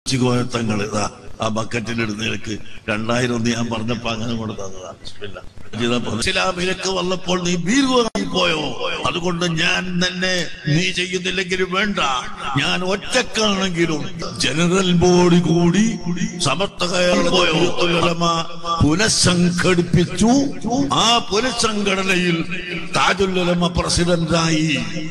ചികോയത്തങ്ങൾ ഇതാ ആ ബക്കറ്റിലിടുന്നതിലേക്ക് രണ്ടായിരം ഒന്ന് ഞാൻ പറഞ്ഞപ്പോ അങ്ങനെ കൊണ്ട് തന്നതാ ബിസ്മില്ലാ. ഇതാ ഇസ്ലാമിലേക്ക് വന്നപ്പോൾ നീ ഭീരുവായി പോയോ അതുകൊണ്ട് ഞാൻ തന്നെ നീ ചെയ്യുന്നില്ലെങ്കിലും വേണ്ട ഞാൻ ഒറ്റക്കാണെങ്കിലും ജനറൽ ബോഡി കൂടി സമർത്ഥ പോയോ പുനഃസംഘടിപ്പിച്ചു ആ പുനഃസംഘടനയിൽ താജുല്ലുലമ പ്രസിഡന്റായി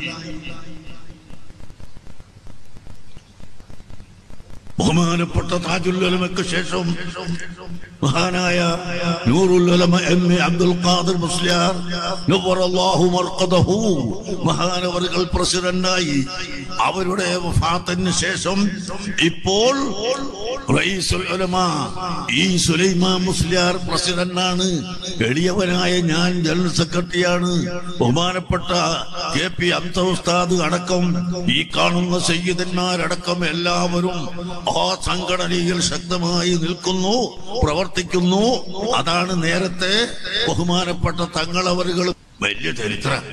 ബഹുമാനപ്പെട്ട താജുല്ലുലമയ്ക്ക് ശേഷം മഹാനായ നൂറുല്ലുലമ എം എ അബ്ദുൽ ഖാദിർ മുസ്ലിയാർ നവ്വറല്ലാഹു മർഖദഹു മഹാനവറുകൾ പ്രസിഡന്റായി അവരുടെ വഫാത്തിന് ശേഷം ഇപ്പോൾ റയീസുൽ ഉലമ ഈ സുലൈമാൻ മുസ്ലിയാർ പ്രസിഡന്റാണ് എളിയവനായ ഞാൻ ജനറൽ സെക്രട്ടറിയാണ് ബഹുമാനപ്പെട്ട കെ പി അബ്ദ ഉസ്താദ് അടക്കം ഈ കാണുന്ന സയ്യിദന്മാരടക്കം എല്ലാവരും ആ സംഘടനയിൽ ശക്തമായി നിൽക്കുന്നു പ്രവർത്തിക്കുന്നു അതാണ് നേരത്തെ ബഹുമാനപ്പെട്ട തങ്ങളവറുകൾ വലിയ ചരിത്രം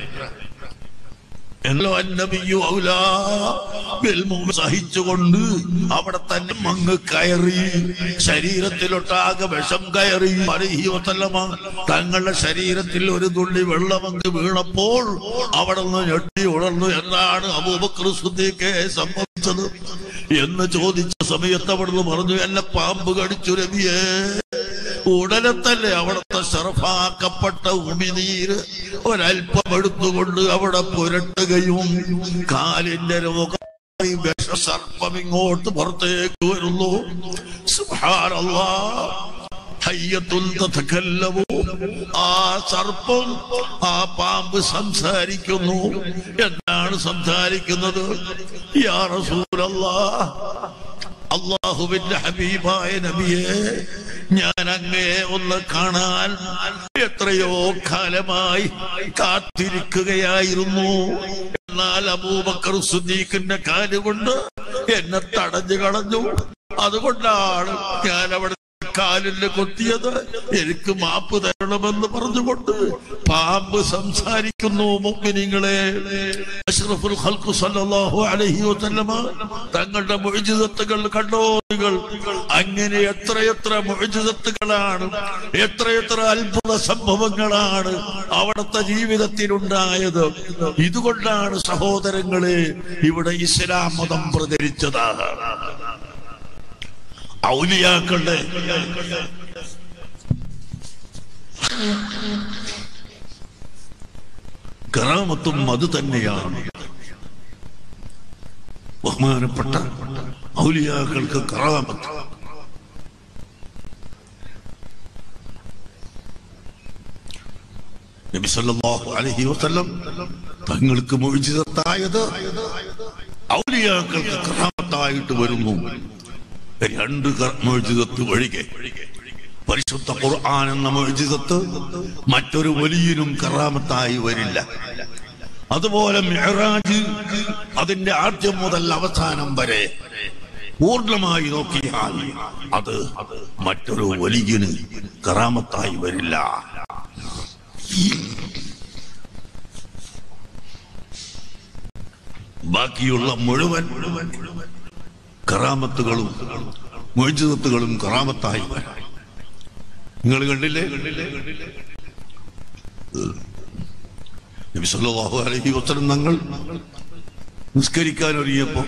എന്നോ അന്നബിയു ഔലാ ബിൽ മുഅ്മിൻ സഹിച്ചുകൊണ്ട് അവിടെ തന്നെ മങ്ങ് കയറി ശരീരത്തിലൊട്ടാകെ വിഷം കയറി അലൈഹി വസല്ലമ തങ്ങളുടെ ശരീരത്തിൽ ഒരു തുള്ളി വെള്ളമങ്ങ് വീണപ്പോൾ അവിടെ നിന്ന് ഞെട്ടി ഉണർന്നു എന്താണ് അബൂബക്കർ സുദ്ദീഖെ സംഭവിച്ചത് എന്ന് ചോദിച്ച സമയത്ത് അവിടുന്ന് പറഞ്ഞു എന്നെ പാമ്പ് കടിച്ചു രവിയേ ഉടനെ തന്നെ അവിടുത്തെ ഷറഫാക്കപ്പെട്ട ഉമിനീര് ഒരൽപ്പം എടുത്തുകൊണ്ട് അവിടെ പുരട്ടുകയും കാലിന്റെ രോഗം വിഷസർപ്പം ഇങ്ങോട്ട് പുറത്തേക്ക് വരുന്നു സുബ്ഹാനല്ലാ. ഹയ്യത്തുൻ തതകല്ലമു. ആ സർപ്പം ആ പാമ്പ് സംസാരിക്കുന്നു എന്താണ് സംസാരിക്കുന്നത് യാ റസൂലല്ലാ അള്ളാഹുവിന്റെ ഹബീബായ നബിയെ ഞാൻ അങ്ങേ ഒന്ന് കാണാൻ എത്രയോ കാലമായി കാത്തിരിക്കുകയായിരുന്നു എന്നാൽ അബൂബക്കർ സുദ്ദീഖിന്റെ കാലുകൊണ്ട് എന്നെ തടഞ്ഞു കളഞ്ഞു അതുകൊണ്ടാണ് ഞാൻ അവിടെ കാലിന് കൊത്തിയത് എനിക്ക് മാപ്പ് തരണമെന്ന് പറഞ്ഞുകൊണ്ട് പാമ്പ് സംസാരിക്കുന്നു മുഗ്മിനിങ്ങളെ അഷ്റഫുൽ ഖൽഖ് സല്ലല്ലാഹു അലൈഹി വസല്ലമ തങ്ങളുടെ മുഅ്ജിസത്തുകൾ കണ്ടോ നിങ്ങൾ അങ്ങനെ എത്രയെത്ര മുഅ്ജിസത്തുകളാണ് എത്രയെത്ര അത്ഭുത സംഭവങ്ങളാണ് അവിടുത്തെ ജീവിതത്തിലുണ്ടായത് ഇതുകൊണ്ടാണ് സഹോദരങ്ങളെ ഇവിടെ ഇസ്ലാം മതം പ്രചരിച്ചത് ഔലിയാക്കളുടെ കറാമത്തും അത് തന്നെയാണ് ബഹുമാനപ്പെട്ട ഔലിയാക്കൾക്ക് കറാമത്ത് നബി സല്ലല്ലാഹു അലൈഹി വസല്ലം തങ്ങൾക്ക് മുഴുജിതത്തായത് ഔലിയാക്കൾക്ക് കറാമത്തായിട്ട് വരുന്നു രണ്ട് മോചിതത്ത് ഒഴികെ പരിശുദ്ധ ഖുർആൻ എന്ന മോചിതത്ത് മറ്റൊരു വലിയനും കറാമത്തായി വരില്ല അതുപോലെ മെഹറാജ് അതിന്റെ ആദ്യം മുതൽ അവസാനം വരെ പൂർണ്ണമായി നോക്കിയാൽ അത് മറ്റൊരു വലിയന് കറാമത്തായി വരില്ല ബാക്കിയുള്ള മുഴുവൻ കറാമത്തുകളും മൊഴിജിതത്തുകളും കറാമത്തായി വരാം നിങ്ങൾ കണ്ടില്ലേ നബി സല്ലല്ലാഹു അലൈഹി വസല്ലം തങ്ങൾ നിസ്കരിക്കാൻ ഒരുങ്ങിയപ്പോ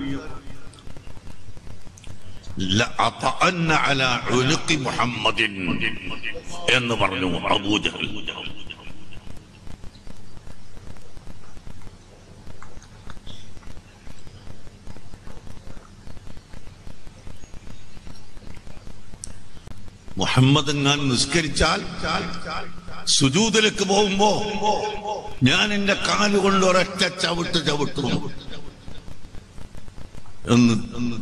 ലഅതഅന്ന അലാ ഉനുഖി മുഹമ്മദിൻ എന്ന് പറഞ്ഞു അബൂജഹൽ മുഹമ്മദ് ഞാൻ നിസ്കരിച്ചാൽ സുജൂതിലേക്ക് പോകുമ്പോ ഞാൻ എന്റെ കാലുകൊണ്ട് ഒരൊറ്റ ചവിട്ട് ചവിട്ടുന്നു എന്ന്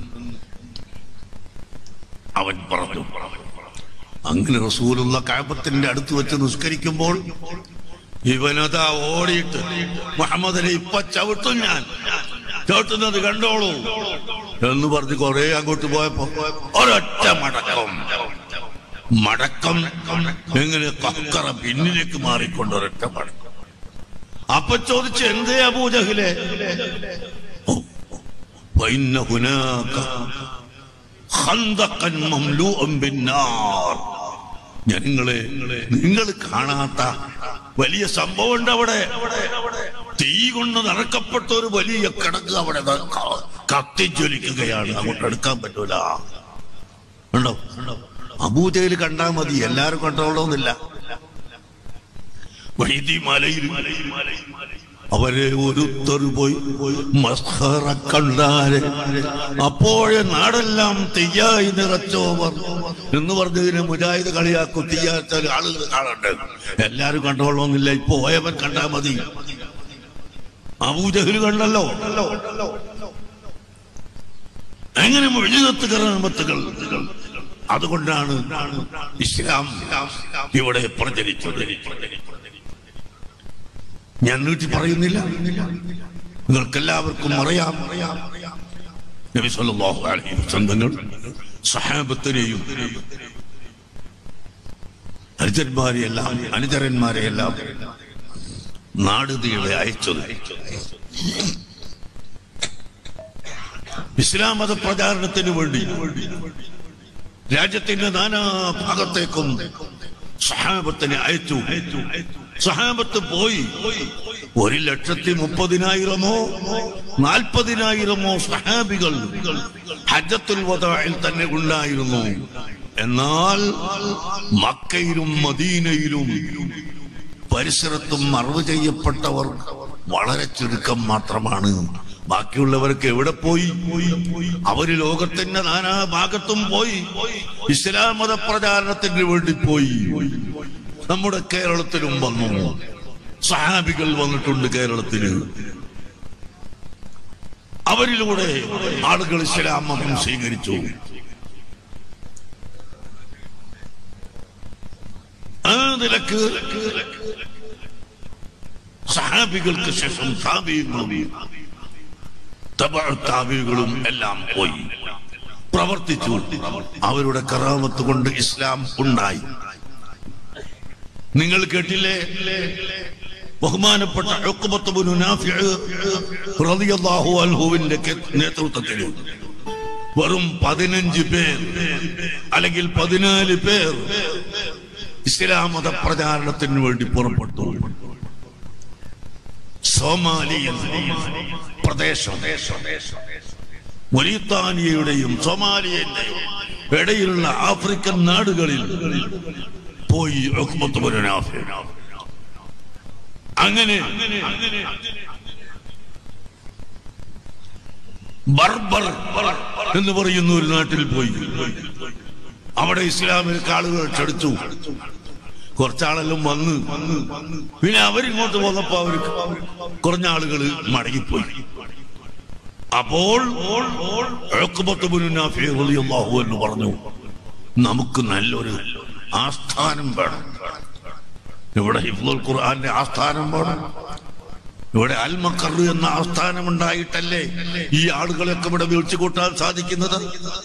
അവൻ പറഞ്ഞു അങ്ങനെ റസൂലുള്ള കാപത്തിന്റെ അടുത്ത് വെച്ച് നിസ്കരിക്കുമ്പോൾ ഇവനതാ ഓടിയിട്ട് മുഹമ്മദിനെ ഇപ്പൊ ചവിട്ടും ഞാൻ ചവിട്ടുന്നത് കണ്ടോളൂ എന്ന് പറഞ്ഞ് കുറെ അങ്ങോട്ട് പോയപ്പോ ഒരൊറ്റ മടക്കം മടക്കം എങ്ങനെ കക്കറ പിന്നിലേക്ക് മാറിക്കൊണ്ട് ഒരൊറ്റ മടക്കം അപ്പൊ ചോദിച്ചു എന്തേ അബൂജഹിലെ ഖന്ദഖൻ മംലൂഅൻ ബിന്നാർ ജനങ്ങളെ നിങ്ങൾ കാണാത്ത വലിയ സംഭവം ഉണ്ട് അവിടെ തീ കൊണ്ട് നടക്കപ്പെട്ട ഒരു വലിയ കിടക്ക് അവിടെ ദാ ക- കത്തിജ്വലിക്കുകയാണ് അങ്ങോട്ട് എടുക്കാൻ പറ്റൂല ഉണ്ടോ അബൂജയിൽ കണ്ടാ മതി എല്ലാരും കണ്ടോളൊന്നുമില്ല വൈദി മലയിൽ അവരെ ഒരുത്തരു പോയി മസ്ഹറ കണ്ടാരെ അപ്പോഴേ നാടെല്ലാം തീയായി നിറച്ചോവർ എന്ന് പറഞ്ഞതിന് മുജാഹിദ് കളിയാക്കും തീയാച്ചാൽ ആളുകൾ കാണണ്ട് എല്ലാരും കണ്ടോളൊന്നില്ല ഇപ്പൊ പോയവൻ കണ്ടാ മതി അബൂജഹൽ കണ്ടല്ലോ എങ്ങനെ മുഴുവത്ത് കറാമത്തുകൾ അതുകൊണ്ടാണ് ഇസ്ലാം ഇവിടെ പ്രചരിച്ചത് ഞാൻ നീട്ടി പറയുന്നില്ല നിങ്ങൾക്കെല്ലാവർക്കും അറിയാം നബി സല്ലല്ലാഹു അലൈഹി വസല്ലം സഹാബത്തിനെയും അനുജന്മാരെയെല്ലാം അനുചരന്മാരെയെല്ലാം നാടുതീടെ അയച്ചത് ഇസ്ലാം മത പ്രചാരണത്തിന് വേണ്ടി രാജ്യത്തിന്റെ നാനാ ഭാഗത്തേക്കും സഹാബത്തിനെ അയച്ചു സഹാബത്ത് പോയി ഒരു ലക്ഷത്തി മുപ്പതിനായിരമോ നാൽപ്പതിനായിരമോ സഹാബികൾ ഹജ്ജത്തുൽ വദായിൽ തന്നെ ഉണ്ടായിരുന്നു എന്നാൽ മക്കയിലും മദീനയിലും പരിസരത്തും മറവ് ചെയ്യപ്പെട്ടവർ വളരെ ചുരുക്കം മാത്രമാണ് ബാക്കിയുള്ളവർക്ക് എവിടെ പോയി അവര് ലോകത്തിന്റെ നാനാ ഭാഗത്തും പോയി ഇസ്ലാം മത പ്രചാരണത്തിന് വേണ്ടി പോയി നമ്മുടെ കേരളത്തിലും വന്നു സഹാബികൾ വന്നിട്ടുണ്ട് കേരളത്തിന് അവരിലൂടെ ആളുകൾ ഇസ്ലാം മതം സ്വീകരിച്ചു ആ നിലക്ക് സഹാബികൾക്ക് ശേഷം താബീങ്ങളും താബികളും എല്ലാം പോയി പ്രവർത്തിച്ചു അവരുടെ കറാമത്ത് കൊണ്ട് ഇസ്ലാം ഉണ്ടായി നിങ്ങൾ കേട്ടില്ലേ ബഹുമാനപ്പെട്ട ഉഖ്ബത്ത് ബിനു നാഫിഅ് റളിയല്ലാഹു അൻഹുവിന്റെ കെ- നേതൃത്വത്തിൽ വെറും പതിനഞ്ച് പേർ അല്ലെങ്കിൽ പതിനാല് പേർ ഇസ്ലാം മത പ്രചാരണത്തിന് വേണ്ടി പുറപ്പെട്ടു സോമാലിയ പ്രദേശം മൊരീത്താനിയയുടെയും സോമാലിയന്റെയും ഇടയിലുള്ള ആഫ്രിക്കൻ നാടുകളിൽ പോയി ഉഖ്ബത്ത് ബിനു നാഫിഅ്. അങ്ങനെ ബർബർ എന്ന് പറയുന്ന ഒരു നാട്ടിൽ പോയി അവിടെ ഇസ്ലാമിലേക്ക് ആളുകൾ ക്ഷണിച്ചു കുറച്ചാളെല്ലാം വന്ന് പിന്നെ അവരിങ്ങോട്ട് വന്നപ്പോ അവർ കുറഞ്ഞ ആളുകൾ മടങ്ങിപ്പോയി അപ്പോൾ ഉഖ്ബത്ത് ബിനു നാഫിഅ് റളിയല്ലാഹു അൻഹു പറഞ്ഞു നമുക്ക് നല്ലൊരു ആസ്ഥാനം വേണം ഇവിടെ ഹിഫ്ലുൽ ഖുർആന്റെ ആസ്ഥാനം വേണം ഇവിടെ അൽമക്കർ എന്ന ആസ്ഥാനം ഉണ്ടായിട്ടല്ലേ ഈ ആളുകളൊക്കെ ഇവിടെ വിളിച്ചു കൂട്ടാൻ സാധിക്കുന്നത്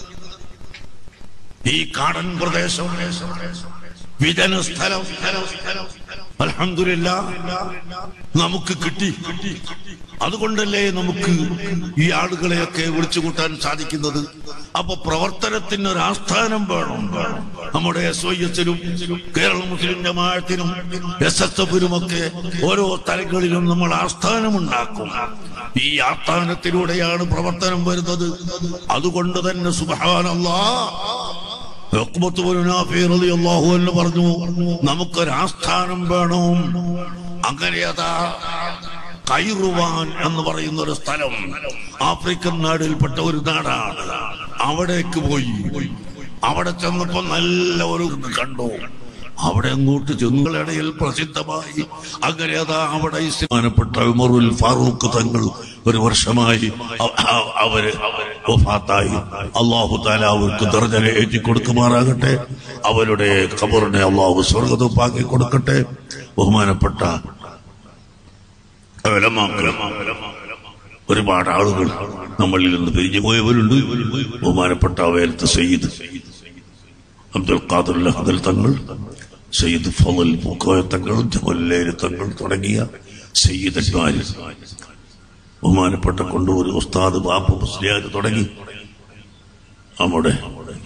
ഈ കാടൻ പ്രദേശം വിജന സ്ഥലം അൽഹംദുലില്ല നമുക്ക് കിട്ടി അതുകൊണ്ടല്ലേ നമുക്ക് ഈ ആളുകളെയൊക്കെ വിളിച്ചു കൂട്ടാൻ സാധിക്കുന്നത് അപ്പൊ പ്രവർത്തനത്തിന് ഒരു ആസ്ഥാനം വേണം നമ്മുടെ എസ് വൈ എസിനും കേരള മുസ്ലിം ജമാഅത്തിനും എസ് എസ് എഫിനും ഒക്കെ ഓരോ തലങ്ങളിലും നമ്മൾ ആസ്ഥാനം ഉണ്ടാക്കും ഈ ആസ്ഥാനത്തിലൂടെയാണ് പ്രവർത്തനം വരുന്നത് അതുകൊണ്ട് തന്നെ സുബഹാനല്ലാ ഉഖ്ബത്ത് ബിൻ നാഫി റളിയല്ലാഹു അൻഹു പറഞ്ഞു നമുക്കൊരാസ്ഥാനം വേണം അങ്ങനെ അതാ കൈറുവാൻ എന്ന് പറയുന്ന ഒരു സ്ഥലം ആഫ്രിക്കൻ നാടിൽപ്പെട്ട ഒരു നാടാണ് അവിടേക്ക് പോയി അവിടെ ചെന്നപ്പോ നല്ല ഒരു ഇത് കണ്ടു അവിടെ അങ്ങോട്ട് ചെന്നുകളിടയിൽ പ്രസിദ്ധമായി അങ്ങനെ അതാ അവിടെ ഇസ്ലാമപ്പെട്ട ഉമറുൽ ഫാറൂഖ് തങ്ങൾ ഒരു വർഷമായി അ- അ- അവര് വഫാത്തായി അള്ളാഹു താല അവർക്ക് ദർജന ഏറ്റി കൊടുക്കുമാറാകട്ടെ അവരുടെ ഖബറിനെ അള്ളാഹു സ്വർഗതുപ്പാക്കി കൊടുക്കട്ടെ ബഹുമാനപ്പെട്ട ഉലമാക്കൾ, ഒരുപാട് ആളുകൾ നമ്മളിൽ നിന്ന് പിരിഞ്ഞു പോയവരുണ്ട് ബഹുമാനപ്പെട്ട അവയലത്ത് സയ്യിദ് അബ്ദുൽ ഖാദർ ലഹദൽ തങ്ങൾ സയ്യിദ് ഫضൽ പൂക്കോയ തങ്ങൾ ജമല്ലേര് തങ്ങൾ തുടങ്ങിയ സയ്യിദന്മാര് ബഹുമാനപ്പെട്ട കൊണ്ടൂർ ഉസ്താദ് ബാപ്പു മുസ്ലിയാർ തുടങ്ങി നമ്മുടെ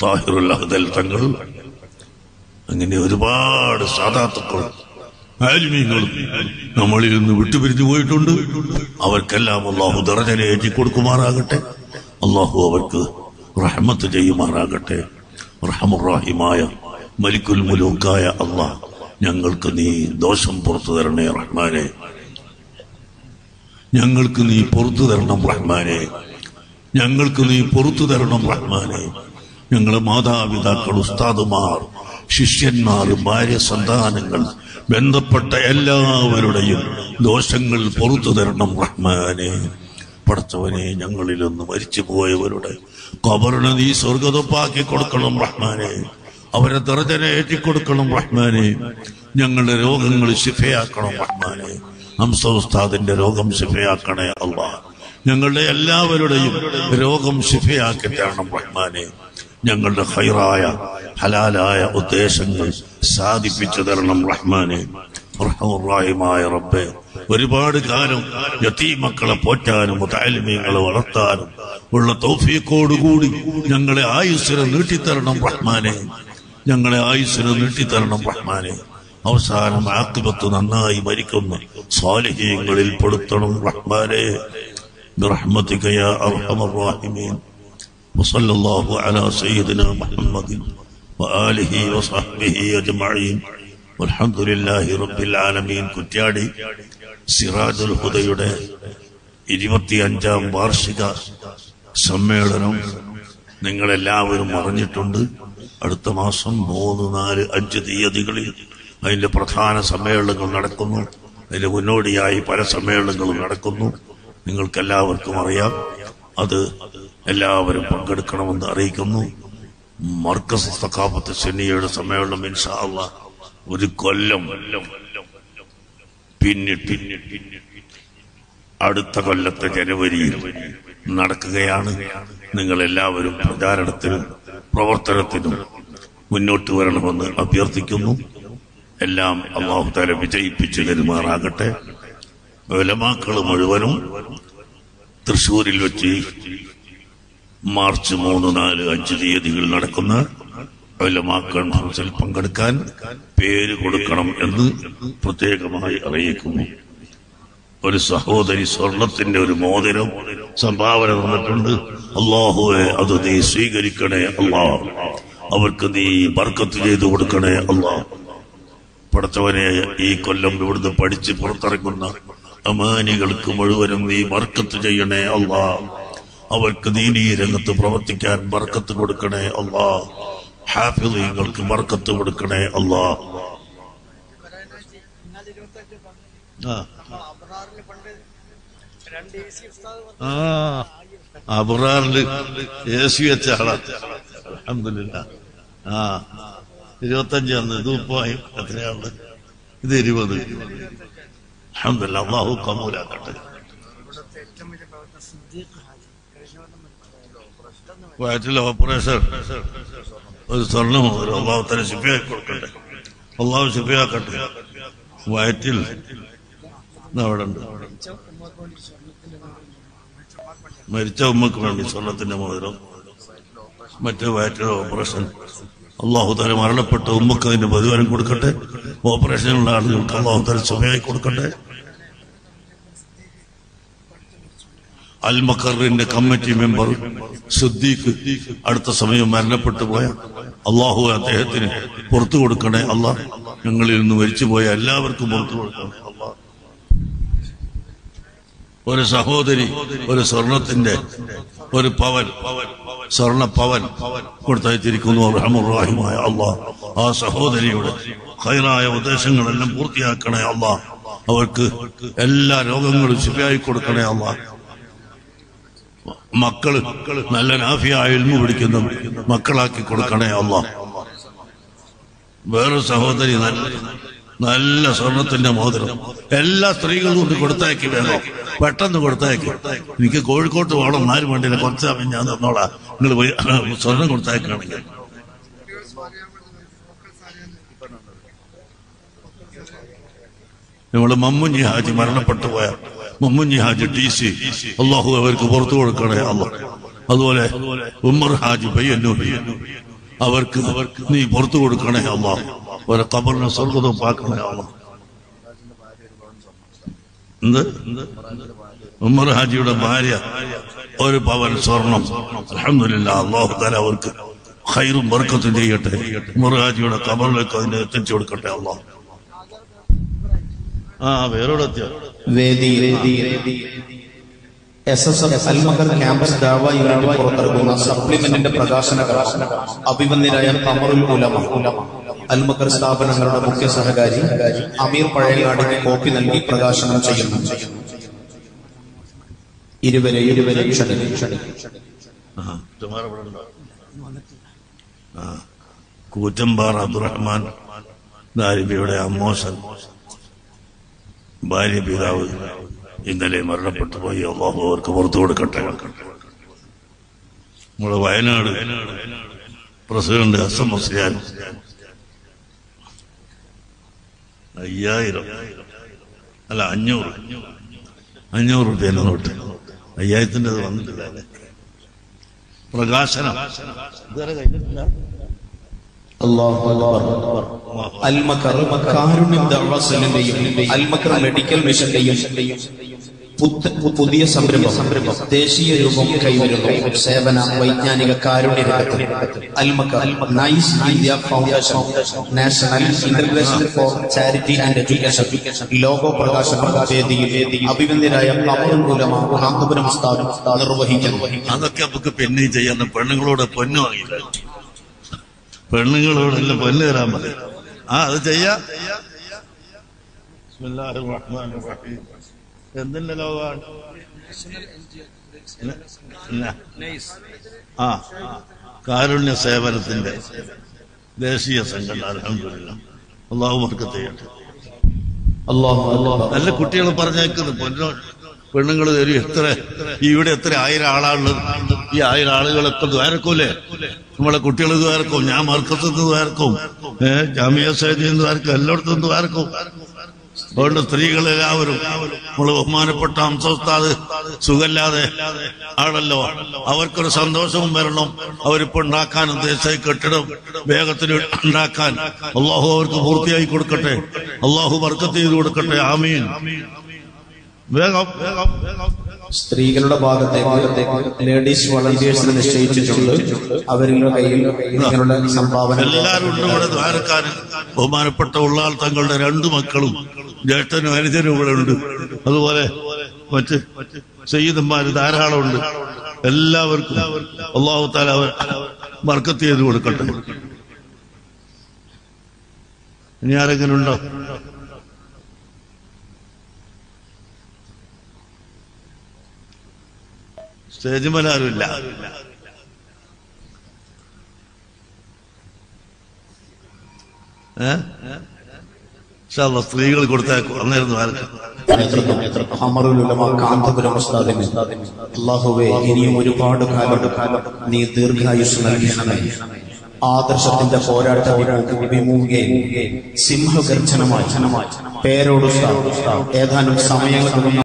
താഹിറുൽ അഹ്ദൽ തങ്ങൾ അങ്ങനെ ഒരുപാട് സാധാത്തുക്കൾ ആലിമീങ്ങളും നമ്മളിൽ നിന്ന് വിട്ടുപിരിഞ്ഞു പോയിട്ടുണ്ട് അവർക്കെല്ലാം അള്ളാഹു ദറജനേറ്റി കൊടുക്കുമാറാകട്ടെ അള്ളാഹു അവർക്ക് റഹ്മത്ത് ചെയ്യുമാറാകട്ടെ റഹമുറാഹിമായ മലിക്കുൽ മുലൂക്കായ അള്ളാഹ് ഞങ്ങൾക്ക് നീ ദോഷം പുറത്തു തരണേ റഹ്മാനെ ഞങ്ങൾക്ക് നീ പുറത്തു തരണം റഹ്മാനെ ഞങ്ങൾക്ക് നീ പുറത്തു തരണം റഹ്മാനെ ഞങ്ങളെ മാതാപിതാക്കൾ ഉസ്താദുമാർ ശിഷ്യന്മാർ ഭാര്യ സന്താനങ്ങൾ ബന്ധപ്പെട്ട എല്ലാവരുടെയും ദോഷങ്ങൾ പുറത്തു തരണം റഹ്മാനെ പടച്ചവനെ ഞങ്ങളിൽ നിന്ന് മരിച്ചു പോയവരുടെ കബറിനെ നീ സ്വർഗതൊപ്പാക്കി കൊടുക്കണം റഹ്മാനെ അവരെ ദർജന ഏറ്റിക്കൊടുക്കണം റഹ്മാനെ ഞങ്ങളുടെ രോഗങ്ങൾ ശിഫയാക്കണം റഹ്മാനെ ഹംസ ഉസ്താദിന്റെ രോഗം ശിഫയാക്കണേ അള്ളാഹ് ഞങ്ങളുടെ എല്ലാവരുടെയും രോഗം ശിഫയാക്കി തരണം റഹ്മാനെ ഞങ്ങളുടെ ഹൈറായ ഹലാലായ ഉദ്ദേശങ്ങൾ സാധിപ്പിച്ചു തരണം റഹ്മാനെ റഹ്മുറാഹിമായ റബ്ബെ ഒരുപാട് കാലം യത്തീമക്കളെ പോറ്റാനും മുതാലിമീങ്ങളെ വളർത്താനും ഉള്ള തൗഫീക്കോടുകൂടി ഞങ്ങളെ ആയുസ്സിനെ നീട്ടിത്തരണം റഹ്മാനെ ഞങ്ങളെ ആയുസ്സിനെ നീട്ടിത്തരണം റഹ്മാനെ അവസാനം ആക്കിബത്ത് നന്നായി മരിക്കുന്ന സ്വാലിഹീങ്ങളിൽ പെടുത്തണം റഹ്മാനെ برحمتك يا أرحم الراحمين وصلى الله على سيدنا محمد وآله وصحبه أجمعين والحمد لله رب العالمين കുറ്റ്യാടി സിറാജുൽ ഹുദയുടെ ഇരുപത്തിയഞ്ചാം വാർഷിക സമ്മേളനം നിങ്ങളെല്ലാവരും അറിഞ്ഞിട്ടുണ്ട് അടുത്ത മാസം മൂന്ന് നാല് അഞ്ച് തീയതികളിൽ അതിന്റെ പ്രധാന സമ്മേളനങ്ങൾ നടക്കുന്നു അതിന് മുന്നോടിയായി പല സമ്മേളനങ്ങളും നടക്കുന്നു നിങ്ങൾക്കെല്ലാവർക്കും അറിയാം അത് എല്ലാവരും പങ്കെടുക്കണമെന്ന് അറിയിക്കുന്നു മർക്കസ് സഖാഫത്ത് സെന്നിയുടെ സമ്മേളനം ഇൻഷാ അള്ളാ ഒരു കൊല്ലം പിന്നിട്ട് അടുത്ത കൊല്ലത്തെ ജനുവരിയിൽ നടക്കുകയാണ് നിങ്ങൾ എല്ലാവരും പ്രചാരണത്തിനും പ്രവർത്തനത്തിനും മുന്നോട്ട് വരണമെന്ന് അഭ്യർത്ഥിക്കുന്നു എല്ലാം അള്ളാഹു താല വിജയിപ്പിച്ചു തരുമാറാകട്ടെ ഉലമാക്കൾ മുഴുവനും തൃശൂരിൽ വെച്ച് മാർച്ച് മൂന്ന് നാല് അഞ്ച് തീയതികൾ നടക്കുന്ന ഉലമാക്കൾ മഹസിൽ പങ്കെടുക്കാൻ പേര് കൊടുക്കണം എന്ന് പ്രത്യേകമായി അറിയിക്കുന്നു ഒരു സഹോദരി സ്വർണത്തിന്റെ ഒരു മോതിരം സംഭാവന തന്നിട്ടുണ്ട് അള്ളാഹുവെ അത് നീ സ്വീകരിക്കണേ അള്ളാഹ് അവർക്ക് നീ ബർക്കത്ത് ചെയ്തു കൊടുക്കണേ അള്ളാഹ് പടച്ചവനെ ഈ കൊല്ലം ഇവിടുന്ന് പഠിച്ച് പുറത്തിറങ്ങുന്ന അമാനികൾക്ക് മുഴുവനും നീ ബർക്കത്ത് ചെയ്യണേ അള്ളാ അവർക്ക് ദീനീ രംഗത്ത് പ്രവർത്തിക്കാൻ ബർക്കത്ത് കൊടുക്കണേ അള്ളാ ഹാഫിദീങ്ങൾക്ക് ബർക്കത്ത് കൊടുക്കണേ അള്ളാ ആ അബ്രാറിന് പണ്ട് രണ്ട് എ സി ഉസ്താദ് വന്ന് ആ അബറാറില് എ സി വെച്ച ആളാ അൽഹംദുലില്ലാ ആ ഇരുപത്തഞ്ചാന്ന് ഇത് മുപ്പായി എത്രയാണ് ഇത് ഇരുപത് അൽഹംദുലില്ലാ അള്ളാഹു കമൂലാക്കട്ടെ ഇവിടുത്തെ ഏറ്റവും വലിയ പ്രവർത്തനം സിദ്ദീഖ് ഹാജി കഴിഞ്ഞ കൊല്ലം മരിച്ചു. വയറ്റിലെ ഓപ്പറേഷൻ ഒരു സ്വർണം ഒരു അള്ളാഹു തന്നെ ശിഫയാക്കി കൊടുക്കട്ടെ അള്ളാഹു ശിഫയാക്കട്ടെ വയറ്റിൽ ഇതാ അവിടെ ഉണ്ട് മരിച്ച ഉമ്മക്ക് വേണ്ടി സ്വർണത്തിന്റെ മോതിരം മറ്റേ വയറ്റിലെ ഓപ്പറേഷൻ അള്ളാഹു തല മരണപ്പെട്ട ഉമ്മക്ക് അതിന്റെ പ്രതിഫലം കൊടുക്കട്ടെ ഓപ്പറേഷനുള്ള ആളുകൾക്ക് അള്ളാഹു തല ശിഫയാക്കി കൊടുക്കട്ടെ അൽ മക്കറിന്റെ കമ്മിറ്റി മെമ്പർ സിദ്ദീഖ് അടുത്ത സമയം മരണപ്പെട്ടു പോയ അള്ളാഹു അദ്ദേഹത്തിന് പുറത്തു കൊടുക്കണേ അള്ളാഹ് ഞങ്ങളിൽ നിന്ന് മരിച്ചുപോയ എല്ലാവർക്കും പുറത്തു കൊടുക്കണേ അള്ളാഹ് ഒരു സഹോദരി ഒരു സ്വർണത്തിന്റെ ഒരു പവൻ സ്വർണ പവൻ കൊടുത്തയച്ചിരിക്കുന്നു റഹമുറാഹിമായ അള്ളാഹ് ആ സഹോദരിയുടെ ഹൈറായ ഉദ്ദേശങ്ങളെല്ലാം പൂർത്തിയാക്കണേ അള്ളാഹ് അവർക്ക് എല്ലാ രോഗങ്ങളും ശരിയായി കൊടുക്കണേ അള്ളാഹ് മക്കള് നല്ല നാഫിയായ ഇൽമു പിടിക്കുന്ന മക്കളാക്കി കൊടുക്കണേ അല്ല വേറൊരു സഹോദരി നല്ല നല്ല സ്വർണത്തിന്റെ മോതിരം എല്ലാ സ്ത്രീകളും കൊണ്ട് കൊടുത്തയക്കി വേണോ പെട്ടെന്ന് കൊടുത്തയക്കി എനിക്ക് കോഴിക്കോട്ട് പോകണം നാല് വണ്ടിയിലെ കുറച്ച് സമയം ഞാൻ തന്നോളാം നിങ്ങൾ പോയി സ്വർണം കൊടുത്തയക്കുകയാണെങ്കിൽ നമ്മള് മമ്മുഞ്ഞി ഹാജി മരണപ്പെട്ടു പോയ മമ്മുഞ്ഞി ഹാജി ടി സി അള്ളാഹു അവർക്ക് പുറത്തു കൊടുക്കണേ അള്ളാഹ് അതുപോലെ ഉമ്മർ ഹാജി പയ്യന്നൂർ അവർക്ക് അവർക്ക് നീ പുറത്തു കൊടുക്കണേ അമ്മ ഒരു കബറിനെ സ്വർഗതം പാക്കണേ അമ്മ എന്ത് ഉമ്മർ ഹാജിയുടെ ഭാര്യ ഒരു പവൻ സ്വർണം അലഹമില്ല അള്ളാഹു തല അവർക്ക് ഹൈറും ബർക്കത്തും ചെയ്യട്ടെ ഉമ്മർ ഹാജിയുടെ കബറിലേക്ക് അതിനെ എത്തിച്ചു കൊടുക്കട്ടെ അള്ളാഹു ആ വേറെവിടെ എത്തിയ വേദി S S F Almaqar campus Dawa unit പുറത്തിറക്കുന്ന സപ്ലിമെന്റിന്റെ പ്രകാശന കർമ്മം അഭിമന്യരായ കമറുൽ ഉലമ അൽമഗർ സ്ഥാപനങ്ങളുടെ മുഖ്യ സഹകാരി അമീർ പഴയങ്ങാടിക്ക് കോപ്പി നൽകി പ്രകാശനം ചെയ്യുന്നു ഇരുവരെ ഇരുവരെ ക്ഷണിക്കും ആ, ചുമാര ഇവിടെ ഉണ്ടോ? ആ, കൂറ്റമ്പാറ അബ്ദുറഹ്മാൻ ദാരിബിയുടെ അമ്മോശൻ ഭാര്യ പിതാവ് ഇന്നലെ മരണപ്പെട്ടു പോയി അള്ളാഹു അവർക്ക് പുറത്തു കൊടുക്കട്ടെ നമ്മുടെ വയനാട് പ്രസിഡന്റ് ഹസൻ മുസ്ലിയാൻ അയ്യായിരം അല്ല അഞ്ഞൂറ് അഞ്ഞൂറ് റുപ്യ നോട്ട് അയ്യായിരത്തിന്റെ അത് വന്നിട്ടില്ല അല്ലേ പ്രകാശനം ഇതുവരെ കഴിഞ്ഞിട്ടില്ല അല്ലാഹു അക്ബർ. അൽമക്കർ കാരുണ്യം ദഅവ സെല്ലിന്റെയും അൽമക്കർ മെഡിക്കൽ മിഷന്റെയും പുത്ത- പുതിയ സംരംഭം സംരംഭം ദേശീയ രൂപം കൈവരുന്നു സേവന വൈജ്ഞാനിക കാരുണ്യ രംഗത്ത് Almaqar NICE India foundation national international for charity and education logo പ്രകാശന വേദിയിൽ അഭിനന്ദനായ കമറുൽ ഉലമ കാന്തപുരം ഉസ്താദ് നിർവഹിക്കുന്നു അതൊക്കെ നമുക്ക് പിന്നെ ചെയ്യാൻ പെണ്ണുങ്ങളോട് പൊന്നു വാങ്ങിയില്ല പെണ്ണുങ്ങളോടെല്ലാം പൊന്ന് തരാൻ മതി ആ അത് ചെയ്യാം ബിസ്മില്ലാഹിർ റഹ്മാനിർ റഹീം. എന്തിന്റെ ലോകമാണ് ഇന്ന- ഇന്ന. ആ കാരുണ്യ സേവനത്തിന്റെ ദേശീയ സംഘടന അലഹമില്ല അള്ളാഹു വർക്കത്ത് ചെയ്യട്ടെ അല്ലാഹു അല്ലാഹു നല്ല കുട്ടികൾ പറഞ്ഞേക്കുന്നു പൊന്നോ പെണ്ണുങ്ങൾ തരും എത്ര ഇവിടെ എത്ര ആയിരം ആളാണുള്ളത് ഈ ആയിരം ആളുകളൊക്കെ ദ്വാരക്കൂലേ നമ്മളെ കുട്ടികൾ ദ്വാരക്കും ഞാൻ മർക്കത്ത് ദ്വാരക്കും ഏഹ് ജാമിയ സൈദിൽ നിന്ന് ദ്വാരക്കും എല്ലായിടത്തും ദ്വാരക്കും അതുകൊണ്ട് സ്ത്രീകളെല്ലാവരും നമ്മൾ ബഹുമാനപ്പെട്ട അംസോസ്താദ് സുഖമില്ലാതെ ആണല്ലോ അവർക്കൊരു സന്തോഷവും വരണം അവരിപ്പോ ഉണ്ടാക്കാൻ ഉദ്ദേശിച്ച കെട്ടിടം വേഗത്തിൽ ഉണ്ടാക്കാൻ അള്ളാഹു അവർക്ക് പൂർത്തിയായി കൊടുക്കട്ടെ അള്ളാഹു വർക്കത്ത് ചെയ്ത് കൊടുക്കട്ടെ ആമീൻ വേഗം വേഗം വേഗം സ്ത്രീകളുടെ ഭാഗത്തേക്ക് ലേഡീസ് വളണ്ടിയേഴ്സിനെ നിശ്ചയിച്ചിട്ടുണ്ട് അവരുടെ കയ്യിൽ നിങ്ങളുടെ സംഭാവന എല്ലാവരും ഉണ്ട് ഇവിടെ ദ്വാരക്കാൻ ബഹുമാനപ്പെട്ട ഉള്ളാൾ തങ്ങളുടെ രണ്ടു മക്കളും ജ്യേഷ്ഠനും അനുജനും ഇവിടെ ഉണ്ട് അതുപോലെ മറ്റ് സയ്യിദന്മാര് ധാരാളം ഉണ്ട് എല്ലാവർക്കും അള്ളാഹു താല അവർ ബർക്കത്ത് ചെയ്ത് കൊടുക്കട്ടെ ഇനി ആരെങ്കിലും ഉണ്ടോ സ്റ്റേജ് ആരുമില്ല ഏഹ് ഇൻഷാല്ലാ, സ്ത്രീകൾ കൊടുത്തേക്കും അന്നേരം ആർക്കും നേതൃത്വം അമറുൽ ഉലമ കാന്തപുരം ഉസ്താദിന് അള്ളാഹുവെ ഇനിയും ഒരുപാട് കാലം കാലം നീ ദീർഘായുസ് നൽകണമേ ആദർശത്തിന്റെ പോരാട്ട വിമുഖയും സിംഹഗർജനമായി പേരോട് ഉസ്താദ് ഏതാനും സമയങ്ങൾ